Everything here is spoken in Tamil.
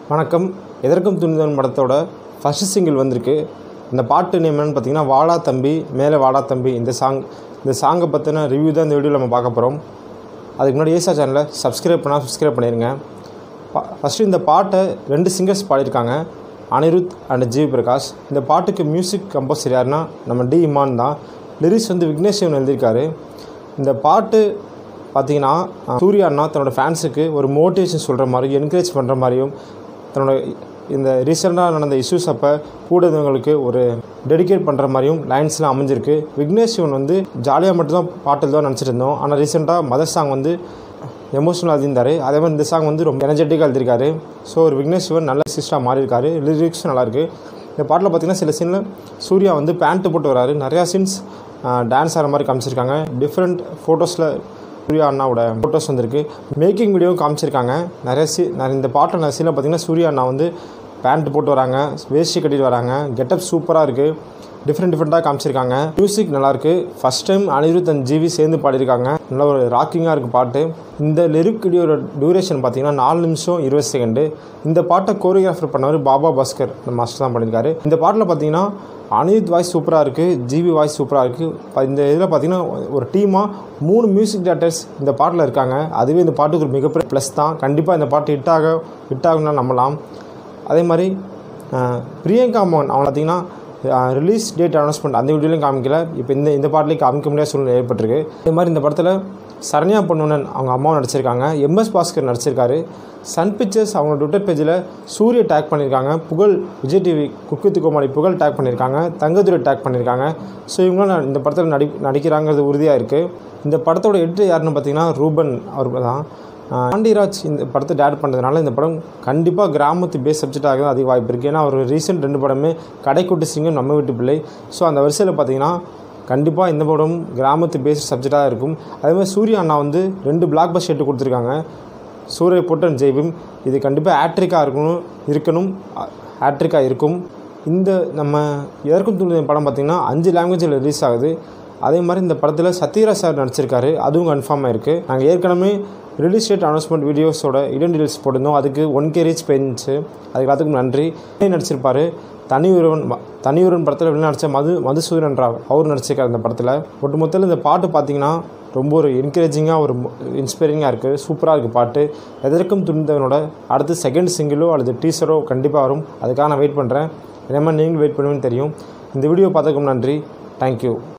வணக்கம் எதற்கும் துணிதன் படத்தோட ஃபஸ்ட்டு சிங்கிள் வந்திருக்கு இந்த பாட்டு நேம் என்னன்னு பார்த்தீங்கன்னா வாடா தம்பி மேலே வாடா தம்பி இந்த சாங் இந்த சாங்கை பற்றின ரிவ்யூ தான் இந்த வீடியோவில் நம்ம பார்க்க போகிறோம் அதுக்கு முன்னாடி ஏசா சேனலை சப்ஸ்கிரைப் பண்ணால் சப்ஸ்கிரைப் பண்ணிடுங்க ஃபஸ்ட்டு இந்த பாட்டை ரெண்டு சிங்கர்ஸ் பாடியிருக்காங்க அனிருத் அண்ட் ஜிவி பிரகாஷ் இந்த பாட்டுக்கு மியூசிக் கம்போசர் யாருன்னா நம்ம டி இமான் தான் லிரிக்ஸ் வந்து விக்னேஷ் சிவன் எழுதியிருக்காரு இந்த பாட்டு பார்த்தீங்கன்னா சூர்யா அண்ணா தன்னோட ஃபேன்ஸுக்கு ஒரு மோட்டிவேஷன் சொல்கிற மாதிரியும் என்கரேஜ் பண்ணுற மாதிரியும் தன்னோட இந்த ரீசெண்டாக நடந்த இஷ்யூஸ் அப்போ கூட இருந்தவங்களுக்கு ஒரு டெடிகேட் பண்ணுற மாதிரியும் லைன்ஸ்லாம் அமைஞ்சிருக்கு விக்னேஷ் சிவன் வந்து ஜாலியாக மட்டும்தான் பாட்டு தான் நினச்சிட்டு இருந்தோம் ஆனால் ரீசெண்டாக மதர் சாங் வந்து எமோஷனலாக எழுதியிருந்தார் அதே மாதிரி இந்த சாங் வந்து ரொம்ப எனர்ஜெட்டிக்காக எழுதியிருக்காரு ஸோ ஒரு விக்னேஷ் சிவன் நல்ல சிஸ்டாக மாறியிருக்காரு லிரிக்ஸும் நல்லாயிருக்கு இந்த பாட்டில் பார்த்தீங்கன்னா சில சீனில் சூர்யா வந்து பேண்ட்டு போட்டு வராரு நிறையா சீன்ஸ் டான்ஸ் ஆகிற மாதிரி காமிச்சிருக்காங்க டிஃப்ரெண்ட் ஃபோட்டோஸில் சூர்யா அண்ணாவோட ஃபோட்டோஸ் வந்திருக்கு மேக்கிங் வீடியோவும் காமிச்சிருக்காங்க நிறைய சீ நிறைய இந்த பாட்டில் நிறைய சீனில் பார்த்தீங்கன்னா சூர்யா அண்ணா வந்து பேண்ட் போட்டு வராங்க வேஷ்டி கட்டிட்டு வராங்க கெட்டப் சூப்பராக இருக்குது டிஃப்ரெண்ட் டிஃப்ரெண்ட்டாக காமிச்சிருக்காங்க மியூசிக் நல்லாயிருக்கு first time Anirudh and GV சேர்ந்து பாடியிருக்காங்க நல்ல ஒரு ராக்கிங்காக இருக்குது பாட்டு இந்த லிரிக் வீடியோட டியூரேஷன் பார்த்தீங்கன்னா நாலு நிமிஷம் இருபது செகண்டு இந்த பாட்டை கோரியோகிராஃபர் பண்ணவர் பாபா பாஸ்கர் இந்த மாஸ்டர் தான் பண்ணியிருக்காரு இந்த பாட்டில் பார்த்தீங்கன்னா அனிருத் வாய்ஸ் சூப்பராக இருக்குது ஜிவி வாய்ஸ் சூப்பராக இருக்குது இந்த இதில் பார்த்தீங்கன்னா ஒரு டீமாக மூணு மியூசிக் டேரக்டர்ஸ் இந்த பாட்டில் இருக்காங்க அதுவே இந்த பாட்டுக்கு ஒரு மிகப்பெரிய ப்ளஸ் தான் கண்டிப்பாக இந்த பாட்டு ஹிட் ஆக ஹிட் ஆகும்னா நம்பலாம் அதே மாதிரி பிரியங்கா மோகன் அவங்க பார்த்தீங்கன்னா ரிலீஸ் டேட் அனௌன்ஸ்மெண்ட் அந்த வீடியோலையும் காமிக்கல இப்போ இந்த இந்த பாட்டிலையும் காமிக்க முடியாத சூழ்நிலை ஏற்பட்டிருக்கு அதே மாதிரி இந்த படத்தில் சரண்யா பொண்ணுனன் அவங்க அம்மாவும் நடிச்சிருக்காங்க எம்எஸ் பாஸ்கர் நடிச்சிருக்காரு சன் பிக்சர்ஸ் அவங்க ட்விட்டர் பேஜில் சூரிய டேக் பண்ணியிருக்காங்க புகழ் விஜய் டிவி குக்கித்து கோமாளி புகழ் டேக் பண்ணியிருக்காங்க தங்கதுரை டேக் பண்ணியிருக்காங்க ஸோ இவங்களாம் இந்த படத்தில் நடி நடிக்கிறாங்கிறது உறுதியாக இருக்குது இந்த படத்தோட எடிட்டர் யாருன்னு பார்த்தீங்கன்னா ரூபன் அவர் தான் பாண்டியராஜ் இந்த படத்தை டேட் பண்ணுறதுனால இந்த படம் கண்டிப்பாக கிராமத்து பேஸ் சப்ஜெக்டாக தான் அதிக வாய்ப்பு இருக்குது ஏன்னா அவர் ரீசெண்ட் ரெண்டு படமே கடைக்குட்டி சிங்கம் நம்ம வீட்டு பிள்ளை ஸோ அந்த வரிசையில் பார்த்தீங்கன்னா கண்டிப்பாக இந்த படம் கிராமத்து பேஸ்ட் சப்ஜெக்டாக இருக்கும் அதேமாதிரி சூர்யா அண்ணா வந்து ரெண்டு பிளாக் பஸ் ஷெட்டு கொடுத்துருக்காங்க சூரிய பொட்டன் ஜெய்பீம் இது கண்டிப்பாக ஆட்ரிக்காக இருக்கணும் இருக்கணும் ஆட்ரிக்காக இருக்கும் இந்த நம்ம எதற்கும் துணி படம் பார்த்திங்கன்னா அஞ்சு லாங்குவேஜில் ரிலீஸ் ஆகுது அதே மாதிரி இந்த படத்தில் சத்யராஜ் சார் நடிச்சிருக்காரு அதுவும் கன்ஃபார்ம் ஆயிருக்கு நாங்கள் ஏற்கனவே ரிலீஸ் டேட் அனௌன்ஸ்மெண்ட் வீடியோஸோட இடன் டீல்ஸ் போட்டிருந்தோம் அதுக்கு ஒன் கே ரீச் போயிருந்துச்சு அதுக்கு எல்லாத்துக்கும் நன்றி நடிச்சிருப்பார் தனியுறவன் தனியுறவன் படத்தில் வெளில நடித்த மது மதுசூதன் ராவ் அவர் நடிச்சிருக்காரு இந்த படத்தில் ஒட்டு மொத்தத்தில் இந்த பாட்டு பார்த்தீங்கன்னா ரொம்ப ஒரு என்கரேஜிங்காக ஒரு இன்ஸ்பைரிங்காக இருக்குது சூப்பராக இருக்குது பாட்டு எதற்கும் துணிந்தவனோட அடுத்து செகண்ட் சிங்கிளோ அல்லது டீசரோ கண்டிப்பாக வரும் அதுக்காக நான் வெயிட் பண்ணுறேன் இதே மாதிரி நீங்களும் வெயிட் பண்ணுவேன்னு தெரியும் இந்த வீடியோ பார்த்ததுக்கும் நன்றி தேங்க்யூ